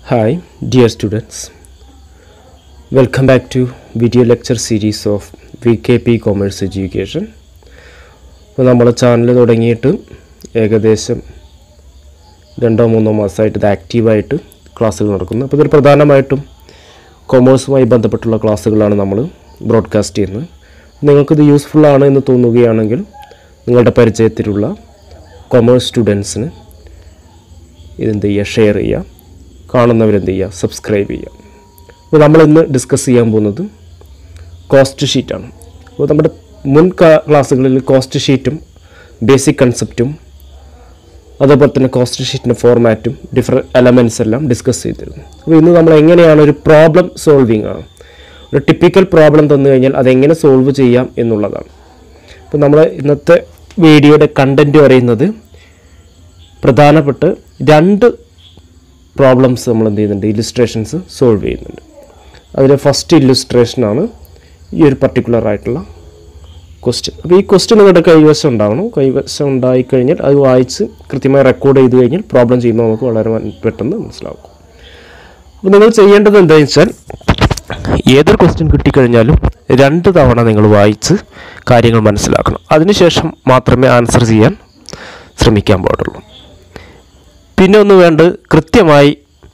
Hi, dear students. Welcome back to video lecture series of VKP Commerce Education. അപ്പോൾ നമ്മളെ channel തുടങ്ങിയിട്ട് ഏകദേശം രണ്ടോ മൂന്നോ മാസമായിട്ട് ഇത് ആക്റ്റീവായിട്ട് ക്ലാസ്സുകൾ നടക്കുന്നു അപ്പോൾ ഇതിൽ പ്രധാനമായിട്ടും കൊമേഴ്സുമായി ബന്ധപ്പെട്ടുള്ള ക്ലാസ്സുകളാണ് നമ്മൾ ബ്രോഡ്കാസ്റ്റ് ചെയ്യുന്നത് നിങ്ങൾക്കിത് യൂസ്ഫുൾ ആണ് എന്ന് തോന്നുകയാണെങ്കിൽ നിങ്ങളുടെ പരിചയത്തിലുള്ള കൊമേഴ്സ് സ്റ്റുഡൻസിന് ഇതെന്ത് ചെയ്യുക ഷെയർ ചെയ്യുക കാണുന്നവരെന്ത് ചെയ്യുക സബ്സ്ക്രൈബ് ചെയ്യുക അപ്പോൾ നമ്മളിന്ന് ഡിസ്കസ് ചെയ്യാൻ പോകുന്നത് കോസ്റ്റ് ഷീറ്റാണ് അപ്പോൾ നമ്മുടെ മുൻ ക്ലാ- ക്ലാസ്സുകളിൽ കോസ്റ്റ് ഷീറ്റും ബേസിക് കൺസെപ്റ്റും അതേപോലെ തന്നെ കോസ്റ്റ് ഷീറ്റിൻ്റെ ഫോർമാറ്റും ഡിഫറെൻറ്റ് എലമെൻറ്റ്സ് എല്ലാം ഡിസ്കസ് ചെയ്തിരുന്നു അപ്പോൾ ഇന്ന് നമ്മൾ എങ്ങനെയാണ് ഒരു പ്രോബ്ലം സോൾവിങ് ആണ് ഒരു ടിപ്പിക്കൽ പ്രോബ്ലം തന്നു കഴിഞ്ഞാൽ അതെങ്ങനെ സോൾവ് ചെയ്യാം എന്നുള്ളതാണ് അപ്പോൾ നമ്മൾ ഇന്നത്തെ വീഡിയോയുടെ കണ്ടൻറ്റ് പറയുന്നത് പ്രധാനപ്പെട്ട രണ്ട് പ്രോബ്ലംസ് നമ്മൾ എന്ത് ചെയ്യുന്നുണ്ട് ഇല്ലുസ്ട്രേഷൻസ് സോൾവ് ചെയ്യുന്നുണ്ട് അതിൽ ഫസ്റ്റ് ഇല്ലുസ്ട്രേഷനാണ് ഈ ഒരു പർട്ടിക്കുലർ ആയിട്ടുള്ള ക്വസ്റ്റ്യൻ അപ്പോൾ ഈ ക്വസ്റ്റ്യൻ നിങ്ങളുടെ കൈവശം ഉണ്ടാവണം കൈവശം ഉണ്ടായിക്കഴിഞ്ഞാൽ അത് വായിച്ച് കൃത്യമായി റെക്കോർഡ് ചെയ്ത് കഴിഞ്ഞാൽ പ്രോബ്ലം ചെയ്യുമ്പോൾ നമുക്ക് വളരെ മൻ- പെട്ടെന്ന് മനസ്സിലാവും അപ്പോൾ നിങ്ങൾ ചെയ്യേണ്ടത് എന്താണെന്ന് വെച്ചാൽ ഏതൊരു ക്വസ്റ്റ്യൻ കിട്ടിക്കഴിഞ്ഞാലും രണ്ട് തവണ നിങ്ങൾ വായിച്ച് കാര്യങ്ങൾ മനസ്സിലാക്കണം അതിനുശേഷം മാത്രമേ ആൻസർ ചെയ്യാൻ ശ്രമിക്കാൻ പാടുള്ളൂ പിന്നെ ഒന്ന് വേണ്ടത് കൃത്യമായി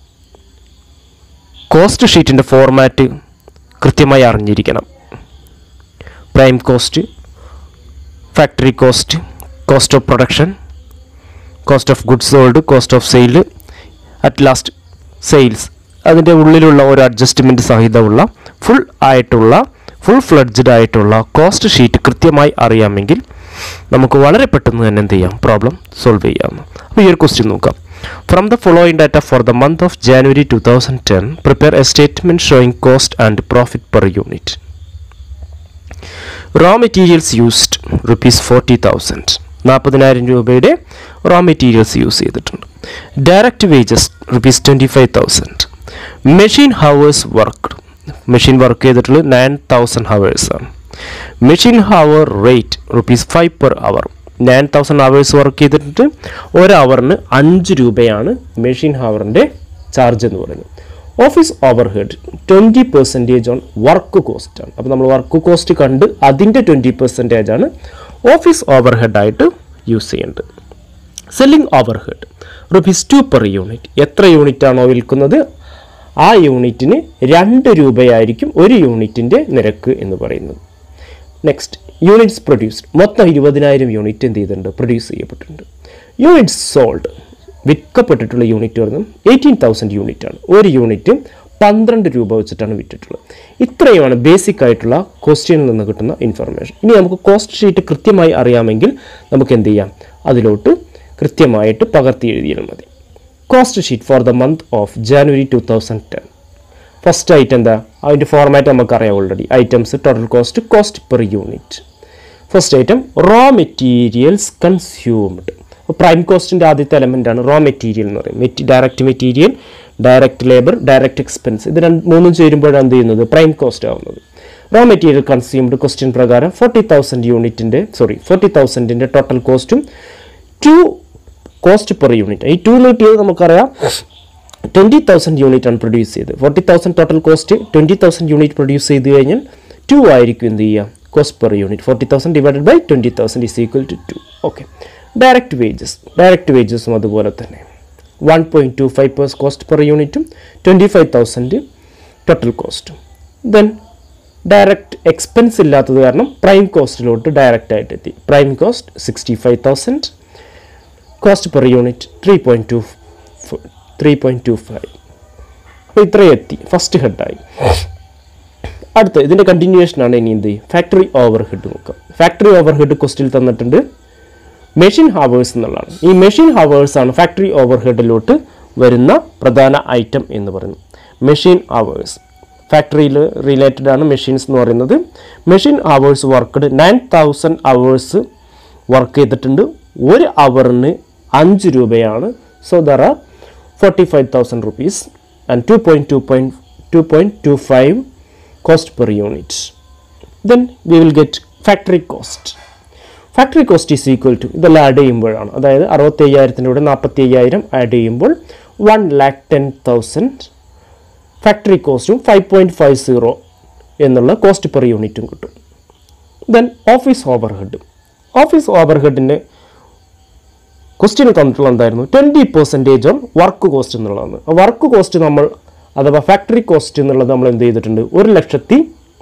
കോസ്റ്റ് ഷീറ്റിൻ്റെ ഫോർമാറ്റ് കൃത്യമായി അറിഞ്ഞിരിക്കണം prime cost factory cost cost of production cost of goods sold cost of sale at last sales അതിൻ്റെ ഉള്ളിലുള്ള ഒരു അഡ്ജസ്റ്റ്മെൻറ്റ് സഹിതമുള്ള ഫുൾ ആയിട്ടുള്ള ഫുൾ ഫ്ലഡ്ജഡ് ആയിട്ടുള്ള കോസ്റ്റ് ഷീറ്റ് കൃത്യമായി അറിയാമെങ്കിൽ നമുക്ക് വളരെ പെട്ടെന്ന് തന്നെ എന്ത് ചെയ്യാം പ്രോബ്ലം സോൾവ് ചെയ്യാം അപ്പോൾ ഈ ഒരു ക്വസ്റ്റ്യൻ നോക്കാം from the following data for the month of January two thousand ten prepare a statement showing cost and profit per unit raw materials used rupees forty thousand നാൽപ്പതിനായിരം രൂപയുടെ റോ മെറ്റീരിയൽസ് യൂസ് ചെയ്തിട്ടുണ്ട് direct wages rupees twenty five thousand machine hours worked machine work ചെയ്തിട്ടുള്ളത് nine thousand ഹവേഴ്സാണ് machine hour rate rupees five per hour nine thousand hours work ചെയ്തിട്ട് ഒരു അവറിന് അഞ്ച് രൂപയാണ് മെഷീൻ ഹവറിൻ്റെ ചാർജ് എന്ന് പറയുന്നത് office over head twenty percentage on work cost ആണ് അപ്പോൾ നമ്മൾ വർക്ക് കോസ്റ്റ് കണ്ട് അതിൻ്റെ ട്വൻറ്റി പെർസെൻറ്റേജ് ആണ് ഓഫീസ് ഓവർ ഹെഡായിട്ട് യൂസ് ചെയ്യേണ്ടത് selling over head rupees two per unit എത്ര യൂണിറ്റ് ആണോ വിൽക്കുന്നത് ആ യൂണിറ്റിന് രണ്ട് രൂപയായിരിക്കും ഒരു യൂണിറ്റിൻ്റെ നിരക്ക് എന്ന് പറയുന്നത് നെക്സ്റ്റ് യൂണിറ്റ്സ് പ്രൊഡ്യൂസ്ഡ് മൊത്തം ഇരുപതിനായിരം യൂണിറ്റ് എന്ത് ചെയ്തിട്ടുണ്ട് പ്രൊഡ്യൂസ് ചെയ്യപ്പെട്ടിട്ടുണ്ട് യൂണിറ്റ്സ് സോൾഡ് വിൽക്കപ്പെട്ടിട്ടുള്ള യൂണിറ്റ് പറയുന്നത് എയ്റ്റീൻ തൗസൻഡ് യൂണിറ്റ് ആണ് ഒരു യൂണിറ്റ് പന്ത്രണ്ട് രൂപ വെച്ചിട്ടാണ് വിറ്റിട്ടുള്ളത് ഇത്രയുമാണ് ബേസിക് ആയിട്ടുള്ള ക്വസ്റ്റ്യനിൽ നിന്ന് കിട്ടുന്ന ഇൻഫർമേഷൻ ഇനി നമുക്ക് കോസ്റ്റ് ഷീറ്റ് കൃത്യമായി അറിയാമെങ്കിൽ നമുക്ക് എന്ത് ചെയ്യാം അതിലോട്ട് കൃത്യമായിട്ട് പകർത്തി എഴുതിയാൽ മതി cost sheet for the month of January two thousand ten first item എന്താ അതിൻ്റെ ഫോർമാറ്റ് നമുക്കറിയാം already items total cost cost per unit first item raw materials consumed prime കോസ്റ്റിൻ്റെ ആദ്യത്തെ എലമെൻ്റ് ആണ് റോ മെറ്റീരിയൽ എന്ന് പറയും മെറ്റി direct material direct labour direct expense ഇത് രണ്ട് മൂന്നും ചേരുമ്പോഴാണ് എന്ത് ചെയ്യുന്നത് പ്രൈം കോസ്റ്റ് ആവുന്നത് റോ മെറ്റീരിയൽ കൺസ്യൂംഡ് ക്വസ്റ്റ്യൻ പ്രകാരം ഫോർട്ടി തൗസൻഡ് യൂണിറ്റിൻ്റെ സോറി ഫോർട്ടി തൗസൻഡിൻ്റെ ടോട്ടൽ കോസ്റ്റും ടു കോസ്റ്റ് പെർ യൂണിറ്റ് ഈ ടു എന്ന് കിട്ടിയത് നമുക്കറിയാം ട്വൻറ്റി തൗസൻഡ് യൂണിറ്റ് ആണ് പ്രൊഡ്യൂസ് ചെയ്ത് forty thousand total cost twenty thousand unit produce ചെയ്ത് കഴിഞ്ഞാൽ ടു ആയിരിക്കും എന്ത് ചെയ്യുക cost per unit forty thousand divided by twenty thousand is equal to two okay direct wages direct വേജസും അതുപോലെ തന്നെ വൺ പോയിൻറ്റ് ടു ഫൈവ് പേഴ്സ് കോസ്റ്റ് പെർ യൂണിറ്റും ട്വൻറ്റി ഫൈവ് തൗസൻഡ് ടോട്ടൽ കോസ്റ്റും ദെൻ ഡയറക്റ്റ് എക്സ്പെൻസ് ഇല്ലാത്തത് കാരണം പ്രൈം കോസ്റ്റിലോട്ട് direct ആയിട്ട് എത്തി prime cost sixty five thousand cost per unit three point two three point two five അപ്പോൾ ഇത്രയും എത്തി ഫസ്റ്റ് ഹെഡായി അടുത്ത ഇതിൻ്റെ കണ്ടിന്യൂവേഷനാണ് ഇനി എന്ത് ഫാക്ടറി ഓവർ ഹെഡ് നോക്കാം ഫാക്ടറി ഓവർ ഹെഡ് ക്വസ്റ്റിൽ തന്നിട്ടുണ്ട് മെഷീൻ ഹവേഴ്സ് എന്നുള്ളതാണ് ഈ മെഷീൻ ഹവേഴ്സ് ആണ് ഫാക്ടറി ഓവർ ഹെഡിലോട്ട് വരുന്ന പ്രധാന ഐറ്റം എന്ന് പറയുന്നത് മെഷീൻ ഹവേഴ്സ് ഫാക്ടറിയിൽ റിലേറ്റഡ് ആണ് മെഷീൻസ് എന്ന് പറയുന്നത് machine hours worked nine thousand hours work ചെയ്തിട്ടുണ്ട് ഒരു അവറിന് അഞ്ച് രൂപയാണ് so there are forty five thousand rupees and two point two point two point two five cost per unit then we will get factory cost factory cost is equal to ഇതെല്ലാം add ചെയ്യുമ്പോഴാണ് അതായത് അറുപത്തി അയ്യായിരത്തിൻ്റെ കൂടെ നാൽപ്പത്തി അയ്യായിരം add ചെയ്യുമ്പോൾ one lakh ten thousand factory കോസ്റ്റും ഫൈവ് പോയിൻറ്റ് ഫൈവ് സീറോ എന്നുള്ള കോസ്റ്റ് പെർ യൂണിറ്റും കിട്ടും then office over head office over ഹെഡിൻ്റെ ക്വസ്റ്റ്യൻ തന്നിട്ടുള്ള എന്തായിരുന്നു twenty percentage on work cost എന്നുള്ളതാണ് വർക്ക് കോസ്റ്റ് നമ്മൾ അഥവാ ഫാക്ടറി കോസ്റ്റ് എന്നുള്ളത് നമ്മൾ എന്ത് ചെയ്തിട്ടുണ്ട് ഒരു ലക്ഷത്തി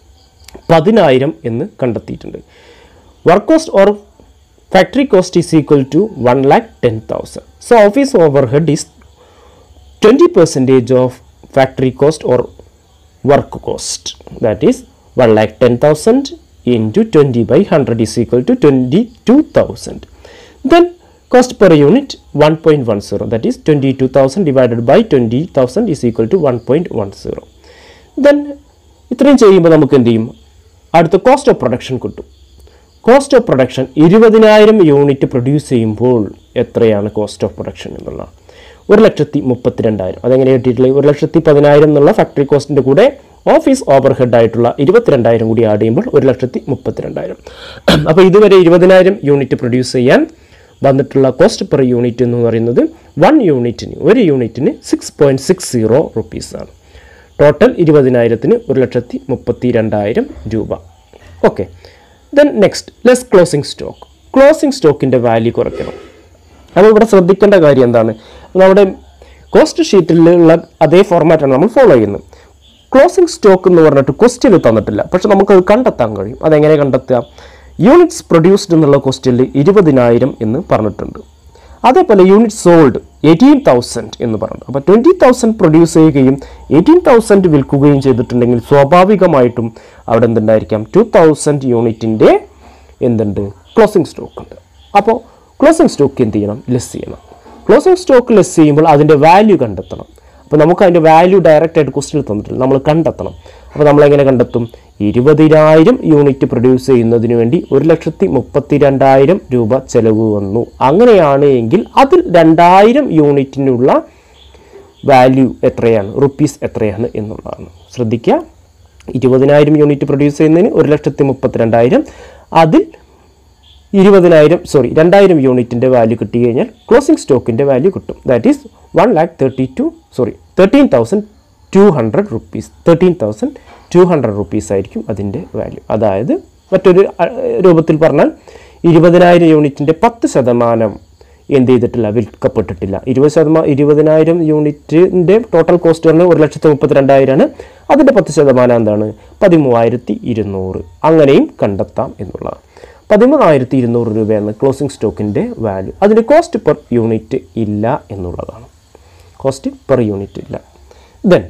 പതിനായിരം എന്ന് കണ്ടെത്തിയിട്ടുണ്ട് work cost or factory cost is equal to one lakh ten thousand so office over head is twenty percentage of factory cost or work cost that is one lakh ten thousand into twenty by hundred is equal to twenty two thousand then cost per unit 1.10 that is 22000 divided by 20000 is equal to 1.10 then ഇത്രയും ചെയ്യുമ്പോൾ നമുക്ക് എന്ത് ചെയ്യും അടുത്ത cost of production കിട്ടും cost of production ഇരുപതിനായിരം unit produce ചെയ്യുമ്പോൾ എത്രയാണ് കോസ്റ്റ് ഓഫ് പ്രൊഡക്ഷൻ എന്നുള്ളതാണ് ഒരു ലക്ഷത്തി മുപ്പത്തിരണ്ടായിരം അതെങ്ങനെ കിട്ടിയിട്ടുള്ളത് ഒരു ലക്ഷത്തി പതിനായിരം എന്നുള്ള ഫാക്ടറി കോസ്റ്റിൻ്റെ കൂടെ ഓഫീസ് ഓവർ ഹെഡ് ആയിട്ടുള്ള ഇരുപത്തിരണ്ടായിരം കൂടി ആഡ് ചെയ്യുമ്പോൾ ഒരു ലക്ഷത്തി മുപ്പത്തിരണ്ടായിരം അപ്പോൾ ഇതുവരെ ഇരുപതിനായിരം യൂണിറ്റ് പ്രൊഡ്യൂസ് ചെയ്യാൻ വന്നിട്ടുള്ള കോസ്റ്റ് പെർ യൂണിറ്റ് എന്ന് പറയുന്നത് വൺ യൂണിറ്റിന് ഒരു യൂണിറ്റിന് സിക്സ് പോയിൻറ്റ് സിക്സ് സീറോ റുപ്പീസാണ് ടോട്ടൽ ഇരുപതിനായിരത്തിന് ഒരു ലക്ഷത്തി മുപ്പത്തി രണ്ടായിരം രൂപ okay then next less closing stock closing സ്റ്റോക്കിൻ്റെ വാല്യൂ കുറയ്ക്കണം അപ്പോൾ ഇവിടെ ശ്രദ്ധിക്കേണ്ട കാര്യം എന്താണ് നമ്മുടെ കോസ്റ്റ് ഷീറ്റിലുള്ള അതേ ഫോർമാറ്റാണ് നമ്മൾ ഫോളോ ചെയ്യുന്നത് ക്ലോസിംഗ് സ്റ്റോക്ക് എന്ന് പറഞ്ഞിട്ട് ക്വസ്റ്റ്യൻ തന്നിട്ടില്ല പക്ഷെ നമുക്കത് കണ്ടെത്താൻ കഴിയും അതെങ്ങനെ കണ്ടെത്തുക യൂണിറ്റ്സ് പ്രൊഡ്യൂസ്ഡ് എന്നുള്ള ക്വസ്റ്റ്യനിൽ ഇരുപതിനായിരം എന്ന് പറഞ്ഞിട്ടുണ്ട് അതേപോലെ യൂണിറ്റ് സോൾഡ് എയ്റ്റീൻ തൗസൻഡ് എന്ന് പറഞ്ഞു അപ്പോൾ ട്വൻറ്റി തൗസൻഡ് പ്രൊഡ്യൂസ് ചെയ്യുകയും എയ്റ്റീൻ തൗസൻഡ് വിൽക്കുകയും ചെയ്തിട്ടുണ്ടെങ്കിൽ സ്വാഭാവികമായിട്ടും അവിടെ എന്തുണ്ടായിരിക്കാം ടു തൗസൻഡ് യൂണിറ്റിൻ്റെ എന്തുണ്ട് ക്ലോസിംഗ് സ്റ്റോക്ക് ഉണ്ട് അപ്പോൾ ക്ലോസിംഗ് സ്റ്റോക്ക് എന്ത് ചെയ്യണം ലെസ് ചെയ്യണം ക്ലോസിംഗ് സ്റ്റോക്ക് ലെസ് ചെയ്യുമ്പോൾ അതിൻ്റെ വാല്യൂ കണ്ടെത്തണം അപ്പോൾ നമുക്ക് അതിൻ്റെ വാല്യൂ ഡയറക്റ്റ് ആയിട്ട് ക്വസ്റ്റിൽ തന്നിട്ടില്ല നമ്മൾ കണ്ടെത്തണം അപ്പോൾ നമ്മൾ എങ്ങനെ കണ്ടെത്തും ഇരുപതിനായിരം യൂണിറ്റ് പ്രൊഡ്യൂസ് ചെയ്യുന്നതിന് വേണ്ടി ഒരു ലക്ഷത്തി മുപ്പത്തി രണ്ടായിരം രൂപ ചെലവ് വന്നു അങ്ങനെയാണ് എങ്കിൽ അതിൽ രണ്ടായിരം യൂണിറ്റിനുള്ള വാല്യൂ എത്രയാണ് റുപ്പീസ് എത്രയാണ് എന്നുള്ളതാണ് ശ്രദ്ധിക്കുക ഇരുപതിനായിരം യൂണിറ്റ് പ്രൊഡ്യൂസ് ചെയ്യുന്നതിന് ഒരു ലക്ഷത്തി മുപ്പത്തി രണ്ടായിരം അതിൽ ഇരുപതിനായിരം സോറി രണ്ടായിരം യൂണിറ്റിൻ്റെ വാല്യൂ കിട്ടി കഴിഞ്ഞാൽ ക്ലോസിംഗ് സ്റ്റോക്കിൻ്റെ വാല്യൂ കിട്ടും that is one lakh thirty two sorry thirteen thousand two hundred rupees thirteen thousand two hundred rupees ആയിരിക്കും അതിൻ്റെ വാല്യൂ അതായത് മറ്റൊരു അഹ്, രൂപത്തിൽ പറഞ്ഞാൽ ഇരുപതിനായിരം യൂണിറ്റിൻ്റെ പത്ത് ശതമാനം എന്ത് ചെയ്തിട്ടില്ല വിൽക്കപ്പെട്ടിട്ടില്ല ഇരുപത് ശതമാനം ഇരുപതിനായിരം യൂണിറ്റിൻ്റെ ടോട്ടൽ കോസ്റ്റ് പറഞ്ഞാൽ ഒരു ലക്ഷത്തി മുപ്പത്തി രണ്ടായിരമാണ് അതിൻ്റെ പത്ത് ശതമാനം എന്താണ് പതിമൂവായിരത്തി ഇരുന്നൂറ് അങ്ങനെയും കണ്ടെത്താം എന്നുള്ളതാണ് പതിമൂന്നായിരത്തി ഇരുന്നൂറ് രൂപയാണ് ക്ലോസിംഗ് സ്റ്റോക്കിൻ്റെ വാല്യൂ അതിന് കോസ്റ്റ് പെർ യൂണിറ്റ് ഇല്ല എന്നുള്ളതാണ് കോസ്റ്റ് പെർ യൂണിറ്റ് ഇല്ല ദെൻ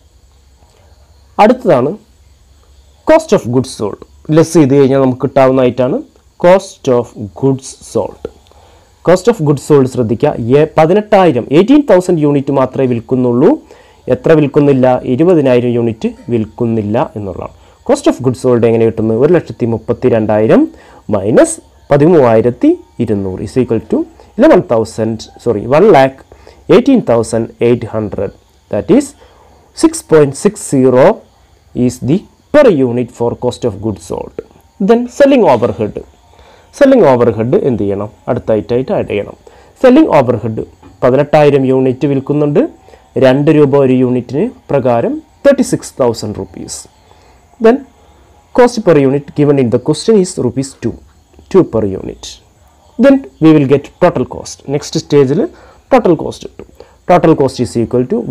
അടുത്തതാണ് cost of goods sold less ചെയ്ത് കഴിഞ്ഞാൽ നമുക്ക് കിട്ടാവുന്നതായിട്ടാണ് cost of goods sold cost of goods sold ശ്രദ്ധിക്കുക എ- പതിനെട്ടായിരം എയ്റ്റീൻ തൗസൻഡ് യൂണിറ്റ് മാത്രമേ വിൽക്കുന്നുള്ളൂ എത്ര വിൽക്കുന്നില്ല ഇരുപതിനായിരം യൂണിറ്റ് വിൽക്കുന്നില്ല എന്നുള്ളതാണ് കോസ്റ്റ് ഓഫ് ഗുഡ്സ് സോൾഡ് എങ്ങനെ കിട്ടുന്നത് ഒരു ലക്ഷത്തി മുപ്പത്തി രണ്ടായിരം മൈനസ് പതിമൂവായിരത്തി ഇരുന്നൂറ് is equal to eleven thousand sorry one lakh eighteen thousand eight hundred that is six point six zero is the per unit for cost of goods sold then selling over head selling over head എന്ത് ചെയ്യണം അടുത്തായിട്ടായിട്ട് add ചെയ്യണം selling over head പതിനെട്ടായിരം unit വിൽക്കുന്നുണ്ട് രണ്ട് രൂപ ഒരു യൂണിറ്റിന് പ്രകാരം thirty six thousand rupees then cost per unit given in the question is rupees 2 2 per unit then we will get total cost next സ്റ്റേജിൽ total cost കിട്ടും total cost is equal to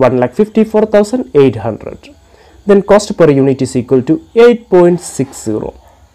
1,54,800 then cost per unit is equal to 8.60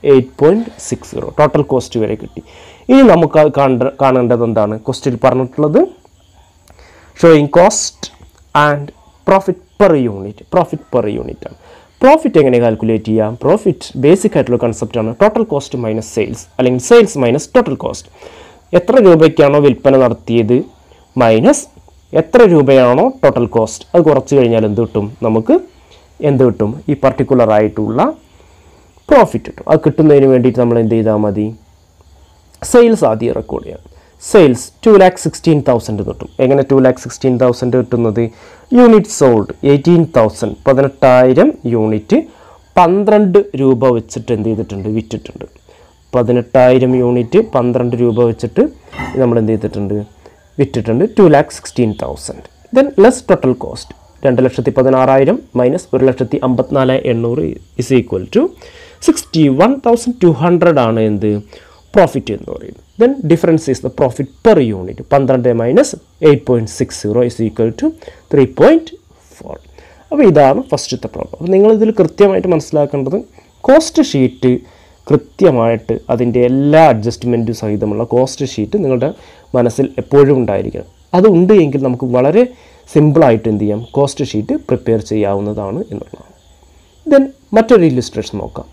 8.60 total cost വരെ കിട്ടി ഇനി നമുക്ക് കാണേണ്ട കാണേണ്ടത് എന്താണ് ക്വസ്റ്റിൽ പറഞ്ഞിട്ടുള്ളത് showing cost and profit per unit profit per unit ആണ് പ്രോഫിറ്റ് എങ്ങനെ കാൽക്കുലേറ്റ് ചെയ്യാം പ്രോഫിറ്റ് ബേസിക് ആയിട്ടുള്ള കൺസെപ്റ്റ് ആണ് ടോട്ടൽ കോസ്റ്റ് മൈനസ് സെയിൽസ് അല്ലെങ്കിൽ സെയിൽസ് മൈനസ് ടോട്ടൽ കോസ്റ്റ് എത്ര രൂപയ്ക്കാണോ വിൽപ്പന നടത്തിയത് മൈനസ് എത്ര രൂപയാണോ ടോട്ടൽ കോസ്റ്റ് അത് കുറച്ച് കഴിഞ്ഞാൽ എന്ത് കിട്ടും നമുക്ക് എന്ത് കിട്ടും ഈ പർട്ടിക്കുലർ ആയിട്ടുള്ള പ്രോഫിറ്റ് കിട്ടും അത് കിട്ടുന്നതിന് വേണ്ടിയിട്ട് നമ്മൾ എന്ത് ചെയ്താൽ മതി സെയിൽസ് ആദ്യം റെക്കോർഡ് ചെയ്യാം sales two lakh sixteen thousand കിട്ടും എങ്ങനെ ടു ലാക്ക് സിക്സ്റ്റീൻ തൗസൻഡ് കിട്ടുന്നത് യൂണിറ്റ് സോൾഡ് എയ്റ്റീൻ തൗസൻഡ് പതിനെട്ടായിരം യൂണിറ്റ് പന്ത്രണ്ട് രൂപ വെച്ചിട്ട് എന്ത് ചെയ്തിട്ടുണ്ട് വിറ്റിട്ടുണ്ട് പതിനെട്ടായിരം യൂണിറ്റ് പന്ത്രണ്ട് രൂപ വെച്ചിട്ട് നമ്മൾ എന്ത് ചെയ്തിട്ടുണ്ട് വിറ്റിട്ടുണ്ട് two lakh sixteen thousand then less total cost രണ്ട് ലക്ഷത്തി പതിനാറായിരം മൈനസ് ഒരു ലക്ഷത്തി അമ്പത്തിനാല് എണ്ണൂറ് is equal to sixty one thousand two hundred ആണ് എന്ത് പ്രോഫിറ്റ് എന്ന് പറയുന്നത് then difference is the profit per unit പന്ത്രണ്ട് minus eight point six zero is equal to three point four അപ്പോൾ ഇതാണ് ഫസ്റ്റത്തെ പ്രോബ്ലം അപ്പോൾ നിങ്ങളിതിൽ കൃത്യമായിട്ട് മനസ്സിലാക്കേണ്ടത് കോസ്റ്റ് ഷീറ്റ് കൃത്യമായിട്ട് അതിൻ്റെ എല്ലാ അഡ്ജസ്റ്റ്മെൻറ്റും സഹിതമുള്ള കോസ്റ്റ് ഷീറ്റ് നിങ്ങളുടെ മനസ്സിൽ എപ്പോഴും ഉണ്ടായിരിക്കണം അത് ഉണ്ട് എങ്കിൽ നമുക്ക് വളരെ സിമ്പിളായിട്ട് എന്ത് ചെയ്യാം കോസ്റ്റ് ഷീറ്റ് പ്രിപ്പയർ ചെയ്യാവുന്നതാണ് എന്നുള്ളതാണ് ദെൻ മറ്റൊരു ഇല്ലുസ്ട്രേഷൻ നോക്കാം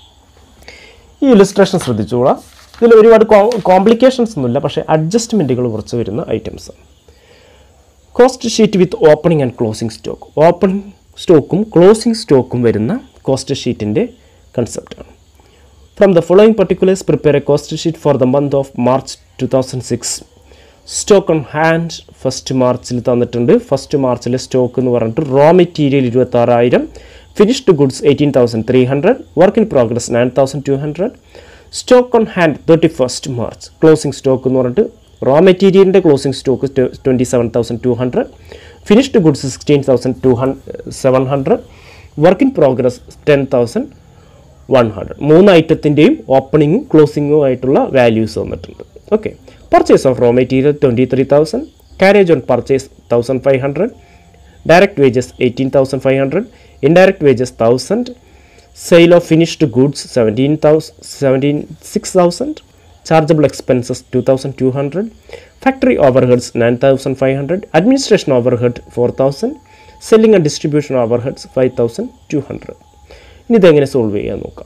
ഈ ഇല്ലുസ്ട്രേഷൻ ശ്രദ്ധിച്ചോളാം ഇതിൽ ഒരുപാട് കോംപ്ലിക്കേഷൻസ് ഒന്നുമില്ല പക്ഷേ അഡ്ജസ്റ്റ്മെൻറ്റുകൾ കുറച്ച് വരുന്ന items cost sheet with opening and closing stock opening സ്റ്റോക്കും ക്ലോസിംഗ് സ്റ്റോക്കും വരുന്ന കോസ്റ്റ് ഷീറ്റിൻ്റെ കൺസെപ്റ്റാണ് from the following particulars prepare a cost sheet for the month of March two thousand six stock on hand first മാർച്ചിൽ തന്നിട്ടുണ്ട് first മാർച്ചിലെ stock എന്ന് പറഞ്ഞിട്ട് റോ മെറ്റീരിയൽ ഇരുപത്താറായിരം finished goods eighteen thousand three hundred work in progress nine thousand two hundred stock on hand thirty first March closing stock എന്ന് പറഞ്ഞിട്ട് raw മെറ്റീരിയലിൻ്റെ closing stock twenty seven thousand two hundred finished goods sixteen thousand two hundred seven hundred work in progress ten thousand one hundred മൂന്ന് ഐറ്റത്തിൻ്റെയും ഓപ്പണിങ്ങും ക്ലോസിങ്ങും ആയിട്ടുള്ള values വന്നിട്ടുണ്ട് okay purchase of raw material twenty three thousand carriage on purchase thousand five hundred direct wages eighteen thousand five hundred indirect wages thousand sale of finished goods seventeen thousand seventeen six thousand chargeable expenses two thousand two hundred factory overheads nine thousand five hundred administration overhead four thousand selling and distribution overheads five thousand two hundred ഇനി ഇതെങ്ങനെ solve ചെയ്യാൻ നോക്കാം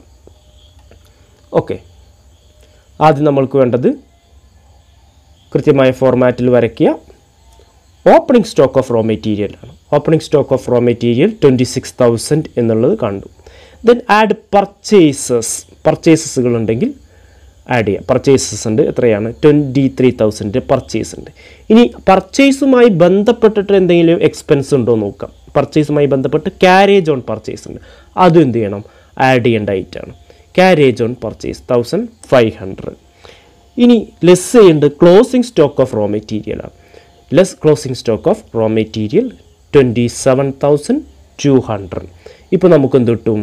okay ആദ്യം നമ്മൾക്ക് വേണ്ടത് കൃത്യമായ ഫോർമാറ്റിൽ വരയ്ക്കുക opening stock of raw material ആണ് opening stock of raw material twenty six thousand എന്നുള്ളത് കണ്ടു ദെൻ ആഡ് പർച്ചേസസ് പർച്ചേസസുകൾ ഉണ്ടെങ്കിൽ ആഡ് ചെയ്യാം പർച്ചേസസ് ഉണ്ട് എത്രയാണ് ട്വൻറ്റി ത്രീ തൗസൻഡ് പർച്ചേസ് ഉണ്ട് ഇനി പർച്ചേസുമായി ബന്ധപ്പെട്ടിട്ട് എന്തെങ്കിലും എക്സ്പെൻസ് ഉണ്ടോ എന്ന് നോക്കാം പർച്ചേസുമായി ബന്ധപ്പെട്ട് ക്യാരേജ് ഓൺ പർച്ചേസ് ഉണ്ട് അതും എന്ത് ചെയ്യണം ആഡ് ചെയ്യേണ്ട ഐറ്റാണ് carriage on purchase thousand five hundred ഇനി ലെസ് ചെയ്യേണ്ടത് closing stock of raw material ആണ് less closing stock of raw material twenty seven thousand two hundred ഇപ്പോൾ നമുക്ക് എന്ത് കിട്ടും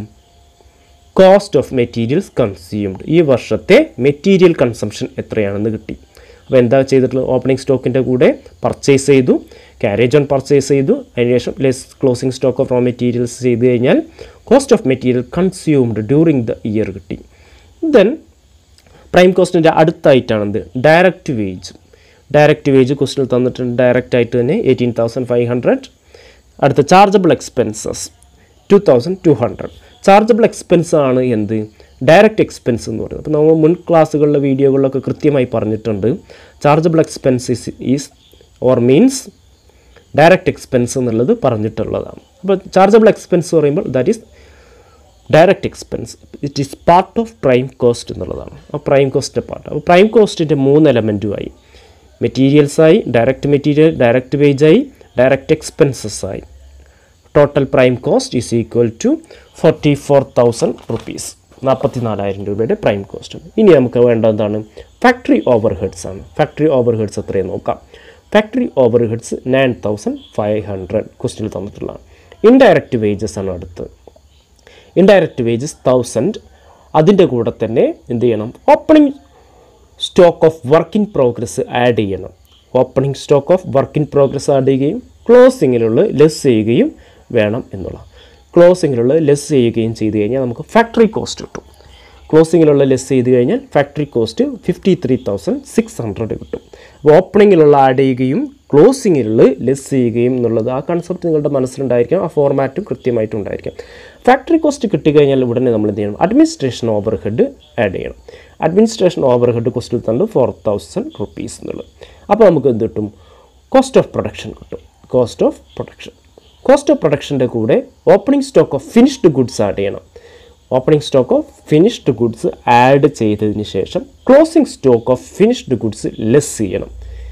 കോസ്റ്റ് ഓഫ് മെറ്റീരിയൽസ് കൺസ്യൂംഡ് ഈ വർഷത്തെ മെറ്റീരിയൽ കൺസംഷൻ എത്രയാണെന്ന് കിട്ടി അപ്പോൾ എന്താ ചെയ്തിട്ടുള്ളത് ഓപ്പണിംഗ് സ്റ്റോക്കിൻ്റെ കൂടെ പർച്ചേസ് ചെയ്തു ക്യാരേജ് ഓൺ പർച്ചേസ് ചെയ്തു അതിനുശേഷം less closing stock of raw materials ചെയ്ത് കഴിഞ്ഞാൽ cost of material consumed during the year കിട്ടി ദെൻ പ്രൈം കോസ്റ്റിൻ്റെ അടുത്തായിട്ടാണ് എന്ത് ഡയറക്റ്റ് വേജ് ഡയറക്റ്റ് വേജ് ക്വസ്റ്റിൽ തന്നിട്ടുണ്ട് ഡയറക്റ്റ് ആയിട്ട് തന്നെ എയ്റ്റീൻ തൗസൻഡ് ഫൈവ് ഹൺഡ്രഡ് അടുത്ത chargeable expenses two thousand two hundred chargeable expense ആണ് എന്ത് ഡയറക്റ്റ് എക്സ്പെൻസ് എന്ന് പറയുന്നത് അപ്പോൾ നമ്മൾ മുൻ ക്ലാസ്സുകളിലെ വീഡിയോകളിലൊക്കെ കൃത്യമായി പറഞ്ഞിട്ടുണ്ട് chargeable expenses is or means direct expense എന്നുള്ളത് പറഞ്ഞിട്ടുള്ളതാണ് അപ്പോൾ ചാർജബിൾ എക്സ്പെൻസ് പറയുമ്പോൾ that is direct expense it is part of prime cost എന്നുള്ളതാണ് ആ പ്രൈം കോസ്റ്റിൻ്റെ പാർട്ട് അപ്പോൾ പ്രൈം കോസ്റ്റിൻ്റെ മൂന്ന് എലമെൻറ്റുമായി മെറ്റീരിയൽസായി ഡയറക്റ്റ് മെറ്റീരിയൽ ഡയറക്റ്റ് വേജായി ഡയറക്റ്റ് എക്സ്പെൻസസ് ആയി total prime cost is equal to forty four thousand rupees നാൽപ്പത്തി നാലായിരം രൂപയുടെ പ്രൈം കോസ്റ്റ് ഇനി നമുക്ക് വേണ്ട എന്താണ് ഫാക്ടറി ഓവർ ഹെഡ്സ് ആണ് ഫാക്ടറി ഓവർ ഹെഡ്സ് എത്രയും നോക്കാം factory over heads nine thousand five hundred ക്വസ്റ്റിൽ തന്നിട്ടുള്ളതാണ് ഇൻഡയറക്റ്റ് വേജസ് ആണ് അടുത്ത് ഇൻഡയറക്റ്റ് വേജസ് തൗസൻഡ് അതിൻ്റെ കൂടെ തന്നെ എന്ത് ചെയ്യണം opening stock of work in progress add ചെയ്യണം opening stock of work in progress add ചെയ്യുകയും ക്ലോസിങ്ങിലുള്ള ലെസ് ചെയ്യുകയും വേണം എന്നുള്ള ക്ലോസിങ്ങിലുള്ള ലെസ് ചെയ്യുകയും ചെയ്ത് കഴിഞ്ഞാൽ നമുക്ക് ഫാക്ടറി കോസ്റ്റ് കിട്ടും ക്ലോസിങ്ങിലുള്ള ലെസ് ചെയ്ത് കഴിഞ്ഞാൽ factory cost fifty three thousand six hundred കിട്ടും അപ്പോൾ ഓപ്പണിങ്ങിലുള്ള ആഡ് ചെയ്യുകയും ക്ലോസിങ്ങിലുള്ള ലെസ് ചെയ്യുകയും എന്നുള്ളത് ആ കൺസെപ്റ്റ് നിങ്ങളുടെ മനസ്സിലുണ്ടായിരിക്കാം ആ ഫോർമാറ്റും കൃത്യമായിട്ടും ഉണ്ടായിരിക്കാം ഫാക്ടറി കോസ്റ്റ് കിട്ടിക്കഴിഞ്ഞാൽ ഉടനെ നമ്മൾ എന്ത് ചെയ്യണം അഡ്മിനിസ്ട്രേഷൻ ഓവർ ഹെഡ് ആഡ് ചെയ്യണം അഡ്മിനിസ്ട്രേഷൻ ഓവർ ഹെഡ് കോസ്റ്റിൽ തന്നെ ഫോർ തൗസൻഡ് റുപ്പീസ് എന്നുള്ളത് അപ്പോൾ നമുക്ക് എന്ത് കിട്ടും കോസ്റ്റ് ഓഫ് പ്രൊഡക്ഷൻ കിട്ടും cost of production cost of പ്രൊഡക്ഷൻ്റെ കൂടെ opening stock of finished goods add ചെയ്യണം opening stock of finished goods add ചെയ്തതിന് ശേഷം closing stock of finished goods less ചെയ്യണം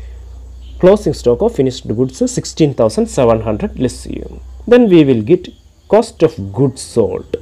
closing stock of finished goods sixteen thousand seven hundred less ചെയ്യും then we will get cost of goods sold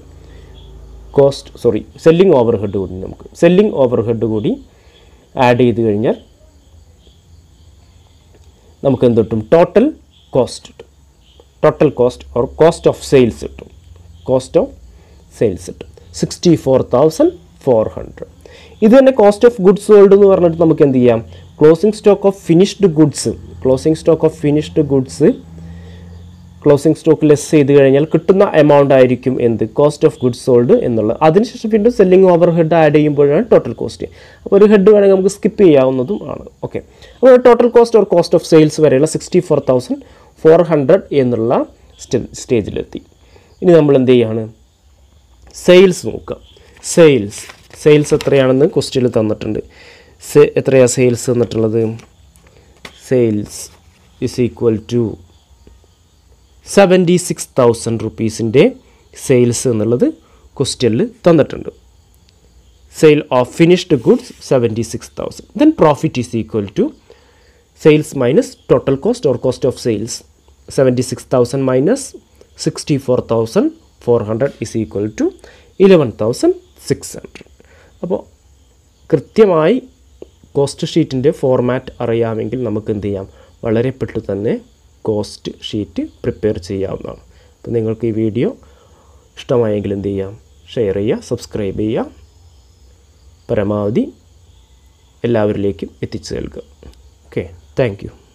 cost sorry selling over head കൂടി നമുക്ക് selling over head add ആഡ് ചെയ്ത് കഴിഞ്ഞാൽ നമുക്ക് എന്ത് കിട്ടും ടോട്ടൽ കോസ്റ്റ് കിട്ടും total cost or cost of sales കിട്ടും കോസ്റ്റ് ഓഫ് സെയിൽസ് കിട്ടും sixty four thousand four hundred ഇത് തന്നെ കോസ്റ്റ് ഓഫ് ഗുഡ്സ് സോൾഡ് എന്ന് പറഞ്ഞിട്ട് നമുക്ക് എന്ത് ചെയ്യാം closing stock of finished goods closing stock of finished goods closing stock less ചെയ്ത് കഴിഞ്ഞാൽ കിട്ടുന്ന എമൗണ്ട് ആയിരിക്കും എന്ത് കോസ്റ്റ് ഓഫ് ഗുഡ്സ് സോൾഡ് എന്നുള്ളത് അതിനുശേഷം വീണ്ടും സെല്ലിംഗ് ഓവർ ഹെഡ് ആഡ് ചെയ്യുമ്പോഴാണ് ടോട്ടൽ കോസ്റ്റ് അപ്പോൾ ഒരു ഹെഡ് വേണമെങ്കിൽ നമുക്ക് സ്കിപ്പ് ചെയ്യാവുന്നതും ആണ് ഓക്കെ അപ്പോൾ total cost or cost of sales വരെയുള്ള sixty four thousand four hundred എന്നുള്ള സ്റ്റേജിലെത്തി ഇനി നമ്മൾ എന്ത് ചെയ്യാണ് സെയിൽസ് നോക്കാം സെയിൽസ് സെയിൽസ് എത്രയാണെന്ന് ക്വസ്റ്റ്യനിൽ തന്നിട്ടുണ്ട് സെ എത്രയാണ് സെയിൽസ് തന്നിട്ടുള്ളത് sales is equal to seventy six thousand റുപ്പീസിൻ്റെ സെയിൽസ് എന്നുള്ളത് ക്വസ്റ്റ്യനിൽ തന്നിട്ടുണ്ട് sale of finished goods seventy six thousand then profit is equal to sales minus total cost or cost of sales seventy six thousand minus sixty four thousand four hundred is equal to eleven thousand six hundred അപ്പോൾ കൃത്യമായി cost ഷീറ്റിൻ്റെ format അറിയാമെങ്കിൽ നമുക്ക് എന്ത് ചെയ്യാം വളരെ പെട്ടെന്ന് തന്നെ കോസ്റ്റ് ഷീറ്റ് പ്രിപ്പയർ ചെയ്യാവുന്നതാണ് അപ്പോൾ നിങ്ങൾക്ക് ഈ വീഡിയോ ഇഷ്ടമായെങ്കിൽ എന്ത് ചെയ്യാം ഷെയർ ചെയ്യുക സബ്സ്ക്രൈബ് ചെയ്യുക പരമാവധി എല്ലാവരിലേക്കും എത്തിച്ചു നൽകുക ഓക്കെ താങ്ക് യു